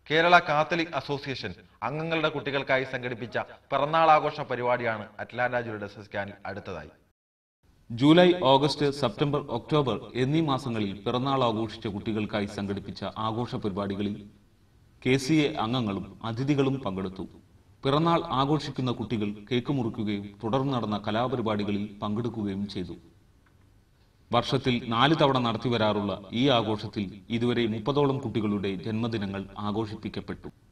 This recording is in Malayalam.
കേരള കാത്തലിക് അസോസിയേഷൻ അംഗങ്ങളുടെ കുട്ടികൾക്കായി സംഘടിപ്പിച്ച പിറന്നാൾ ആഘോഷ പരിപാടിയാണ് അറ്റ്ലാന്റ ജുഡസ് സ്കാനിൽ അടുത്തതായി ജൂലൈ ഓഗസ്റ്റ് സെപ്റ്റംബർ ഒക്ടോബർ എന്നീ മാസങ്ങളിൽ പിറന്നാൾ ആഘോഷിച്ച കുട്ടികൾക്കായി സംഘടിപ്പിച്ച ആഘോഷ പരിപാടികളിൽ കെ സി എ അംഗങ്ങളും അതിഥികളും പങ്കെടുത്തു പിറന്നാൾ ആഘോഷിക്കുന്ന കുട്ടികൾ കേക്ക് മുറിക്കുകയും തുടർന്ന് നടന്ന കലാപരിപാടികളിൽ പങ്കെടുക്കുകയും ചെയ്തു വർഷത്തിൽ നാല് തവണ നടത്തിവരാറുള്ള ഈ ആഘോഷത്തിൽ ഇതുവരെ മുപ്പതോളം കുട്ടികളുടെ ജന്മദിനങ്ങൾ ആഘോഷിപ്പിക്കപ്പെട്ടു